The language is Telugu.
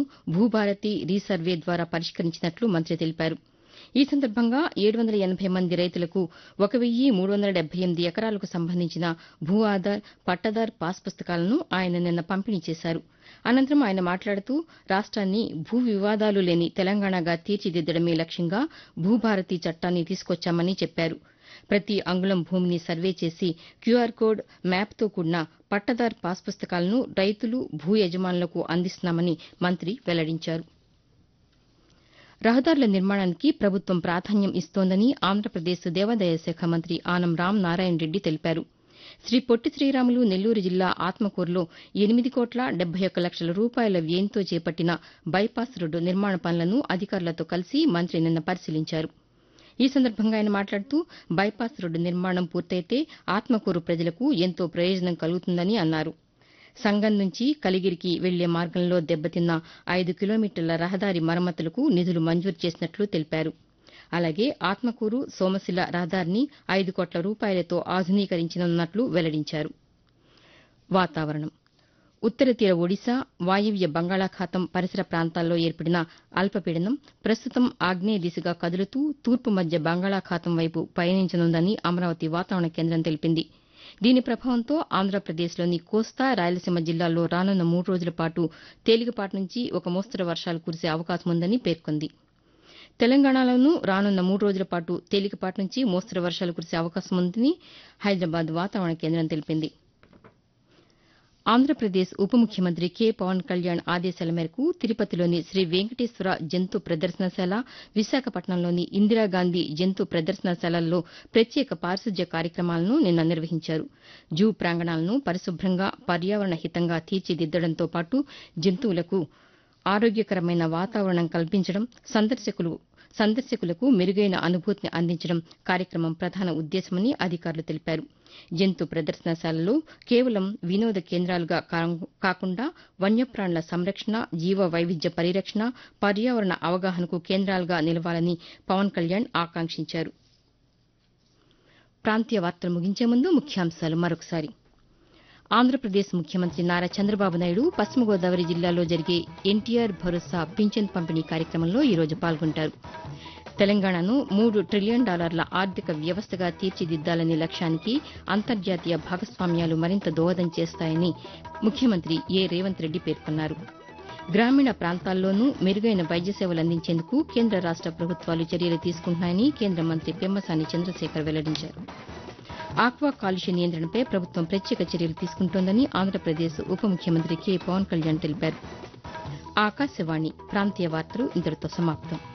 భూభారతి రీసర్వే ద్వారా పరిష్కరించినట్లు మంత్రి తెలిపారు ఈ సందర్భంగా ఏడు వందల ఎనబై మంది రైతులకు ఒక వెయ్యి మూడు వందల డెబ్బై ఎనిమిది ఎకరాలకు సంబంధించిన భూ ఆధార్ పట్టాదార్ పాస్ పుస్తకాలను ఆయన నిన్న పంపిణీ చేశారు అనంతరం ఆయన మాట్లాడుతూ రాష్ట్రాన్ని భూ వివాదాలు లేని తెలంగాణగా తీర్చిదిద్దడమే లక్ష్యంగా భూభారతి చట్టాన్ని తీసుకొచ్చామని చెప్పారు ప్రతి అంగుళం భూమిని సర్వే చేసి క్యూఆర్ కోడ్ మ్యాప్తో కూడిన పట్టాదార్ పాస్ పుస్తకాలను రైతులు భూ యజమానులకు అందిస్తున్నామని మంత్రి వెల్లడించారు రహదారుల నిర్మాణానికి ప్రభుత్వం ప్రాధాన్యం ఇస్తోందని ఆంధ్రప్రదేశ్ దేవాదాయ శాఖ మంత్రి ఆనం రామ్ నారాయణ రెడ్డి తెలిపారు శ్రీ పొట్టి శ్రీరాములు నెల్లూరు జిల్లా ఆత్మకూరులో ఎనిమిది కోట్ల డెబ్బై ఒక్క లక్షల రూపాయల వ్యయంతో చేపట్టిన బైపాస్ రోడ్డు నిర్మాణ పనులను అధికారులతో కలిసి మంత్రి నిన్న పరిశీలించారు ఈ సందర్భంగా ఆయన మాట్లాడుతూ బైపాస్ రోడ్డు నిర్మాణం పూర్తయితే ఆత్మకూరు ప్రజలకు ఎంతో ప్రయోజనం కలుగుతుందని అన్నారు సంగం నుంచి కలిగిరికి వెళ్లే మార్గంలో దెబ్బతిన్న ఐదు కిలోమీటర్ల రహదారి మరమ్మతులకు నిధులు మంజూరు చేసినట్లు తెలిపారు అలాగే ఆత్మకూరు సోమశిల రహదారిని ఐదు కోట్ల రూపాయలతో ఆధునీకరించనున్నట్లు వెల్లడించారు వాతావరణం ఉత్తర తీర ఒడిశా వాయవ్య బంగాళాఖాతం పరిసర ప్రాంతాల్లో ఏర్పడిన అల్పపీడనం ప్రస్తుతం ఆగ్నేయ దిశగా కదులుతూ తూర్పు మధ్య బంగాళాఖాతం వైపు పయనించనుందని అమరావతి వాతావరణ కేంద్రం తెలిపింది దీని ప్రభావంతో ఆంధ్రప్రదేశ్లోని కోస్తా రాయలసీమ జిల్లాల్లో రానున్న మూడు రోజుల పాటు తేలికపాటి నుంచి ఒక మోస్తరు వర్షాలు కురిసే అవకాశం ఉందని పేర్కొంది తెలంగాణలోనూ రానున్న మూడు రోజుల పాటు తేలికపాటి నుంచి మోస్తరు వర్షాలు కురిసే అవకాశం ఉందని హైదరాబాద్ వాతావరణ కేంద్రం తెలిపింది ఆంధ్రప్రదేశ్ ఉప ముఖ్యమంత్రి కె పవన్ కళ్యాణ్ ఆదేశాల మేరకు తిరుపతిలోని శ్రీ వెంకటేశ్వర జంతు ప్రదర్శనశాల విశాఖపట్నంలోని ఇందిరాగాంధీ జంతు ప్రదర్శనశాలల్లో ప్రత్యేక పారిశుద్ధ్య కార్యక్రమాలను నిన్న నిర్వహించారు జూ ప్రాంగణాలను పరిశుభ్రంగా పర్యావరణ హితంగా తీర్చిదిద్దడంతో పాటు జంతువులకు ఆరోగ్యకరమైన వాతావరణం కల్పించడం సందర్శకులు సందర్శకులకు మెరుగైన అనుభూతిని అందించడం కార్యక్రమం ప్రధాన ఉద్దేశమని అధికారులు తెలిపారు జంతు ప్రదర్శనశాలలు కేవలం వినోద కేంద్రాలుగా కాకుండా వన్యప్రాణుల సంరక్షణ జీవ వైవిధ్య పరిరక్షణ పర్యావరణ అవగాహనకు కేంద్రాలుగా నిలవాలని పవన్ కళ్యాణ్ ఆకాంక్షించారు ప్రాంతీయ వార్తలు ముగించే ముందు ముఖ్యాంశాలు మరొకసారి ఆంధ్రప్రదేశ్ ముఖ్యమంత్రి నారా చంద్రబాబు నాయుడు పశ్చిమ గోదావరి జిల్లాలో జరిగే ఎన్టీఆర్ భరోసా పింఛన్ పంపిణీ కార్యక్రమంలో ఈరోజు పాల్గొంటారు తెలంగాణను మూడు ట్రిలియన్ డాలర్ల ఆర్థిక వ్యవస్థగా తీర్చిదిద్దాలనే లక్ష్యానికి అంతర్జాతీయ భాగస్వామ్యాలు మరింత దోహదం చేస్తాయని ముఖ్యమంత్రి ఏ రేవంత్ రెడ్డి పేర్కొన్నారు గ్రామీణ ప్రాంతాల్లోనూ మెరుగైన వైద్య సేవలు అందించేందుకు కేంద్ర రాష్ట ప్రభుత్వాలు చర్యలు తీసుకుంటున్నాయని కేంద్ర మంత్రి పెమ్మసాని చంద్రశేఖర్ వెల్లడించారు ఆక్వా కాలుష్య నియంత్రణపై ప్రభుత్వం ప్రత్యేక చర్యలు తీసుకుంటోందని ఆంధ్రప్రదేశ్ ఉప ముఖ్యమంత్రి కె పవన్ కళ్యాణ్ తెలిపారు ఆకాశవాణి ప్రాంతీయ వార్తలు ఇంతటితో సమాప్తం